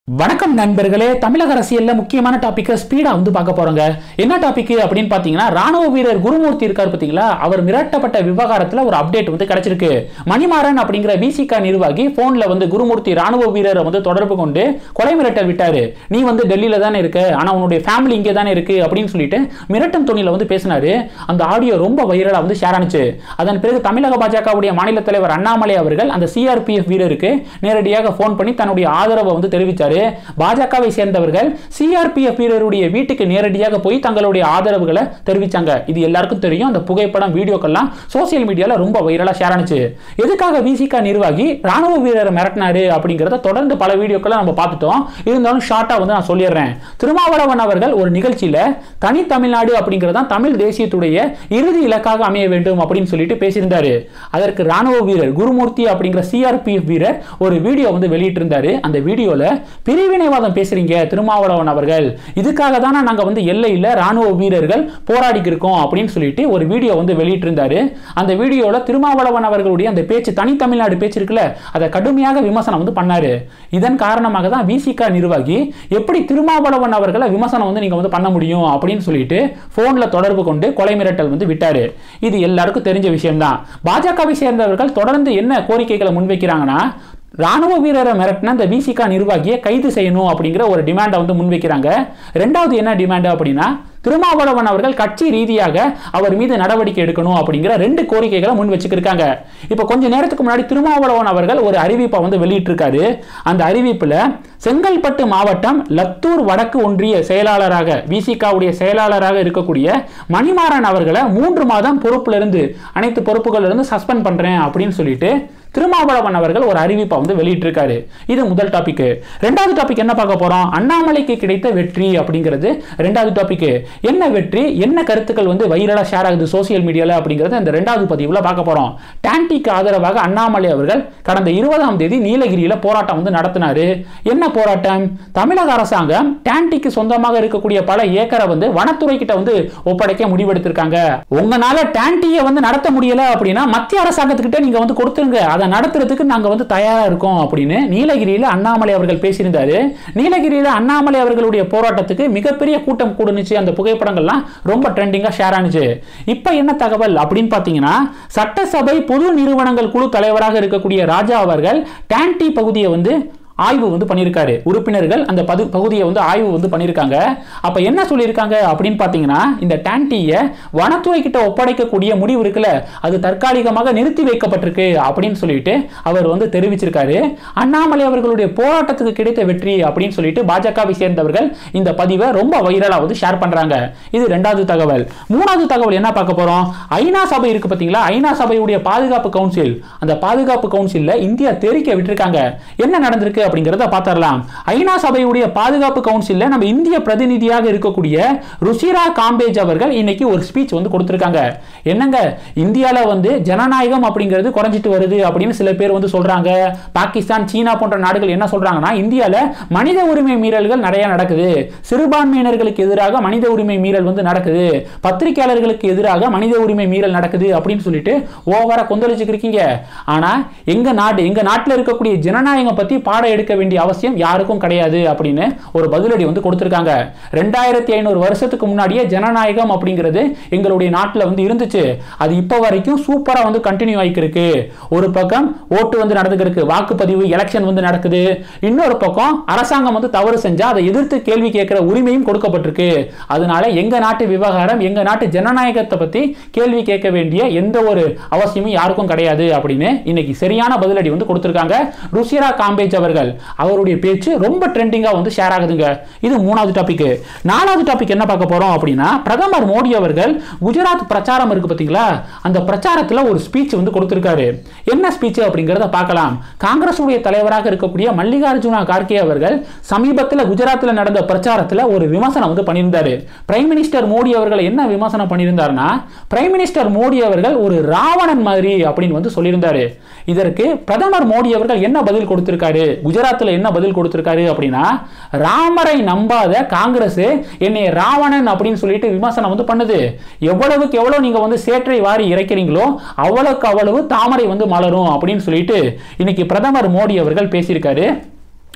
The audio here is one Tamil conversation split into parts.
வணக்கம் நண்பர்களே தமிழக அரசியல்ல முக்கியமான டாபிக் ஸ்பீடா வந்து பார்க்க போறோங்க என்ன டாபிக் அப்படின்னு பாத்தீங்கன்னா ராணுவ வீரர் குருமூர்த்தி இருக்கார் பாத்தீங்களா அவர் மிரட்டப்பட்ட விவகாரத்துல ஒரு அப்டேட் வந்து கிடைச்சிருக்கு மணிமாறன் அப்படிங்கிற விசிகா நிர்வாகி போன்ல வந்து குருமூர்த்தி ராணுவ வீரரை வந்து தொடர்பு கொண்டு கொலை மிரட்டல் விட்டாரு நீ வந்து டெல்லியில தானே இருக்க ஆனா உன்னுடைய ஃபேமிலி இங்கே தானே இருக்கு அப்படின்னு சொல்லிட்டு மிரட்டும் துணியில வந்து பேசினாரு அந்த ஆடியோ ரொம்ப வைரலா வந்து ஷேர் ஆனிச்சு அதன் பிறகு தமிழக பாஜகவுடைய மாநில தலைவர் அண்ணாமலை அவர்கள் அந்த சிஆர்பிஎஃப் வீரருக்கு நேரடியாக ஃபோன் பண்ணி தன்னுடைய ஆதரவை வந்து தெரிவித்தாரு பாஜகவை சேர்ந்தவர்கள் சிஆர்பிஎஃப் வீரருடைய வீட்டுக்கு நேரடியாக போய் தங்களுடைய ஆதரவுகளை தெரிவிச்சாங்க இது எல்லாருக்கும் தெரியும் அந்த புகைப்படம் வீடியோக்கெல்லாம் சோசியல் மீடியால ரொம்ப வைரலா ஷேர் ஆனிச்சு எதுக்காக விசிகா நிர்வாகி ராணுவ வீரரை மிரட்டினாரு அப்படிங்கிறத தொடர்ந்து பல வீடியோக்களை நம்ம பார்த்துட்டோம் இருந்தாலும் ஷார்ட்டா வந்து நான் சொல்லிடுறேன் திருமாவளவன் அவர்கள் ஒரு நிகழ்ச்சியில தனி தமிழ்நாடு அப்படிங்கிறதான் தமிழ் தேசியத்துடைய இறுதி இலக்காக அமைய வேண்டும் அப்படின்னு சொல்லிட்டு பேசியிருந்தாரு அதற்கு ராணுவ வீரர் குருமூர்த்தி அப்படிங்கிற சிஆர்பிஎஃப் வீரர் ஒரு வீடியோ வந்து வெளியிட்டிருந்தாரு அந்த வீடியோல பிரிவினைவாதம் பேசுறீங்க திருமாவளவன் அவர்கள் இதுக்காக தானே நாங்க வந்து எல்லையில் ராணுவ வீரர்கள் போராடிக்கு இருக்கோம் அப்படின்னு சொல்லிட்டு ஒரு வீடியோ வந்து வெளியிட்டிருந்தாரு அந்த வீடியோல திருமாவளவன் அவர்களுடைய அந்த பேச்சு தனி தமிழ்நாடு பேச்சு இருக்குல்ல அதை கடுமையாக விமர்சனம் வந்து பண்ணாரு இதன் காரணமாக தான் விசிகா நிர்வாகி எப்படி திருமாவளவன் அவர்களை விமர்சனம் வந்து நீங்க வந்து பண்ண முடியும் அப்படின்னு சொல்லிட்டு போன்ல தொடர்பு கொண்டு கொலை மிரட்டல் வந்து விட்டாரு இது எல்லாருக்கும் தெரிஞ்ச விஷயம்தான் பாஜகவை சேர்ந்தவர்கள் தொடர்ந்து என்ன கோரிக்கைகளை முன்வைக்கிறாங்கன்னா ராணுவ வீரரை மிரட்டின இந்த விசிகா நிர்வாகியை கைது செய்யணும் அப்படிங்கிற ஒரு டிமாண்டை வந்து முன்வைக்கிறாங்க ரெண்டாவது என்ன டிமாண்ட் அப்படின்னா திருமாவளவன் அவர்கள் கட்சி ரீதியாக அவர் மீது நடவடிக்கை எடுக்கணும் அப்படிங்கிற ரெண்டு கோரிக்கைகளை முன் வச்சுக்கிருக்காங்க இப்போ கொஞ்ச நேரத்துக்கு முன்னாடி திருமாவளவன் அவர்கள் ஒரு அறிவிப்பை வந்து வெளியிட்டிருக்காரு அந்த அறிவிப்பில் செங்கல்பட்டு மாவட்டம் லத்தூர் வடக்கு ஒன்றிய செயலாளராக விசிகாவுடைய செயலாளராக இருக்கக்கூடிய மணிமாறன் அவர்களை மூன்று மாதம் பொறுப்பிலிருந்து அனைத்து பொறுப்புகளிலிருந்து சஸ்பெண்ட் பண்றேன் அப்படின்னு சொல்லிட்டு திருமாவளவன் அவர்கள் ஒரு அறிவிப்பை வந்து வெளியிட்டிருக்காரு இது முதல் டாபிக் ரெண்டாவது டாபிக் என்ன பார்க்க போறோம் அண்ணாமலைக்கு கிடைத்த வெற்றி அப்படிங்கிறது ரெண்டாவது டாபிக் என்ன வெற்றி என்ன கருத்துக்கள் வந்து வைரலா ஷேர் ஆகுது சோசியல் மீடியால அப்படிங்கறத இந்த ரெண்டாவது பதிவுல பார்க்க போறோம் டான்டிக்கு ஆதரவாக அண்ணாமலை அவர்கள் கடந்த இருபதாம் தேதி நீலகிரியில போராட்டம் வந்து நடத்தினாரு என்ன போராட்டம் தமிழக அரசாங்கம் டான்டிக்கு சொந்தமாக இருக்கக்கூடிய பல ஏக்கரை வந்து வனத்துறை கிட்ட வந்து ஒப்படைக்க முடிவெடுத்திருக்காங்க உங்களால டான்டியை வந்து நடத்த முடியல அப்படின்னா மத்திய அரசாங்கத்துக்கிட்ட நீங்க வந்து கொடுத்துருங்க அதை நடத்துறதுக்கு நாங்க வந்து தயாரா இருக்கோம் அப்படின்னு நீலகிரியில அண்ணாமலை அவர்கள் பேசியிருந்தாரு நீலகிரியில அண்ணாமலை அவர்களுடைய போராட்டத்துக்கு மிகப்பெரிய கூட்டம் கூடுனுச்சு அந்த புகைப்படங்கள்லாம் ரொம்ப ட்ரெண்டிங்கா ஷேர் ஆனிச்சு இப்போ என்ன தகவல் அப்படின்னு பார்த்தீங்கன்னா சட்டசபை பொது நிறுவனங்கள் குழு தலைவராக இருக்கக்கூடிய ராஜா அவர்கள் டான்டி பகுதியை வந்து ஆய்வு வந்து பண்ணியிருக்காரு உறுப்பினர்கள் அந்த பது பகுதியை வந்து ஆய்வு வந்து பண்ணியிருக்காங்க அப்போ என்ன சொல்லியிருக்காங்க அப்படின்னு பார்த்தீங்கன்னா இந்த டான்டியை வனத்துறை கிட்ட ஒப்படைக்கக்கூடிய முடிவு இருக்குல்ல அது தற்காலிகமாக நிறுத்தி வைக்கப்பட்டிருக்கு அப்படின்னு சொல்லிட்டு அவர் வந்து தெரிவிச்சிருக்காரு அண்ணாமலை அவர்களுடைய போராட்டத்துக்கு கிடைத்த வெற்றி அப்படின்னு சொல்லிட்டு பாஜகவை சேர்ந்தவர்கள் இந்த பதிவை ரொம்ப வைரலாக வந்து ஷேர் பண்ணுறாங்க இது ரெண்டாவது தகவல் மூணாவது தகவல் என்ன பார்க்க போகிறோம் ஐநா சபை இருக்கு பார்த்தீங்களா ஐநா சபையுடைய பாதுகாப்பு கவுன்சில் அந்த பாதுகாப்பு கவுன்சிலில் இந்தியா தெரிக்க விட்டுருக்காங்க என்ன நடந்திருக்கு அப்படிங்கிறத பார்த்தரலாம் ஐநா சபையுடைய பாதுகாப்பு கவுன்சிலில் நம்ம இந்திய பிரதிநிதியாக இருக்கக்கூடிய ருசிரா காம்பேஜ் அவர்கள் இன்னைக்கு ஒரு ஸ்பீச் வந்து கொடுத்திருக்காங்க என்னங்க இந்தியாவில் வந்து ஜனநாயகம் அப்படிங்கிறது குறைஞ்சிட்டு வருது அப்படின்னு சில பேர் வந்து சொல்றாங்க பாகிஸ்தான் சீனா போன்ற நாடுகள் என்ன சொல்றாங்கன்னா இந்தியாவில் மனித உரிமை மீறல்கள் நிறைய நடக்குது சிறுபான்மையினர்களுக்கு எதிராக மனித உரிமை மீறல் வந்து நடக்குது பத்திரிகையாளர்களுக்கு எதிராக மனித உரிமை மீறல் நடக்குது அப்படின்னு சொல்லிட்டு ஓவரா கொந்தளிச்சுக்கு இருக்கீங்க ஆனா எங்க நாடு எங்க நாட்டில் இருக்கக்கூடிய ஜனநாயகம் பத்தி பாடம் எடுக்க வேண்டிய அவசியம் யாருக்கும் கிடையாது அப்படின்னு ஒரு பதிலடி வந்து கொடுத்திருக்காங்க ரெண்டாயிரத்தி ஐநூறு வருஷத்துக்கு முன்னாடியே ஜனநாயகம் அப்படிங்கிறது எங்களுடைய நாட்டில் வந்து இருந்துச்சு அது இப்போ வரைக்கும் சூப்பரா வந்து கண்டினியூ ஆகிருக்கு ஒரு பக்கம் ஓட்டு வந்து நடந்துருக்கு வாக்குப்பதிவு எலெக்ஷன் வந்து நடக்குது இன்னொரு பக்கம் அரசாங்கம் வந்து தவறு செஞ்சா அதை எதிர்த்து கேள்வி கேட்கிற உரிமையும் கொடுக்கப்பட்டிருக்கு அதனால எங்க நாட்டு விவகாரம் எங்க நாட்டு ஜனநாயகத்தை பத்தி கேள்வி கேட்க வேண்டிய எந்த ஒரு அவசியமும் யாருக்கும் கிடையாது அப்படின்னு இன்னைக்கு சரியான பதிலடி வந்து கொடுத்திருக்காங்க ருசிரா காம்பேஜ் அவர்கள் அவருடைய பேச்சு ரொம்ப ட்ரெண்டிங்கா வந்து ஷேர் ஆகுதுங்க இது மூணாவது டாபிக் நாலாவது டாபிக் என்ன பார்க்க போறோம் அப்படின்னா பிரதமர் மோடி அவர்கள் குஜராத் பிரச்சாரம் இருக்கு பாத்தீங்களா அந்த பிரச்சாரத்துல ஒரு ஸ்பீச் வந்து கொடுத்திருக்காரு என்ன ஸ்பீச் அப்படிங்கறத பார்க்கலாம் காங்கிரஸ் உடைய தலைவராக இருக்கக்கூடிய மல்லிகார்ஜுனா கார்கே அவர்கள் சமீபத்தில் குஜராத்தில் நடந்த பிரச்சாரத்தில் ஒரு விமர்சனம் வந்து பண்ணியிருந்தாரு பிரைம் மினிஸ்டர் மோடி அவர்கள் என்ன விமர்சனம் பண்ணியிருந்தாருன்னா பிரைம் மினிஸ்டர் மோடி அவர்கள் ஒரு ராவணன் மாதிரி அப்படின்னு வந்து சொல்லியிருந்தாரு இதற்கு பிரதமர் மோடி அவர்கள் என்ன பதில் கொடுத்திருக்காரு குஜராத்தில் என்ன பதில் கொடுத்திருக்காரு அப்படின்னா ராமரை நம்பாத காங்கிரஸ் என்னை ராவணன் அப்படின்னு சொல்லிட்டு விமர்சனம் வந்து பண்ணுது எவ்வளவுக்கு எவ்வளவு நீங்க வந்து சேற்றை வாரி இறைக்கிறீங்களோ அவ்வளவுக்கு அவ்வளவு தாமரை வந்து மலரும் அப்படின்னு சொல்லிட்டு இன்னைக்கு பிரதமர் மோடி அவர்கள் பேசியிருக்காரு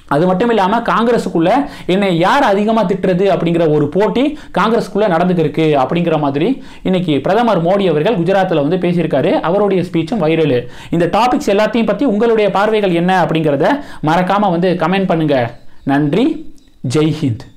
அது மட்டும் இல்லாமல் காங்கிரஸுக்குள்ள என்னை யார் அதிகமாக திட்டுறது அப்படிங்கிற ஒரு போட்டி காங்கிரஸுக்குள்ள நடந்துக்கிருக்கு அப்படிங்கிற மாதிரி இன்னைக்கு பிரதமர் மோடி அவர்கள் குஜராத்தில் வந்து பேசியிருக்காரு அவருடைய ஸ்பீச்சும் வைரல் இந்த டாபிக்ஸ் எல்லாத்தையும் பற்றி உங்களுடைய பார்வைகள் என்ன அப்படிங்கிறத மறக்காம வந்து கமெண்ட் பண்ணுங்க நன்றி ஜெய் ஹிந்த்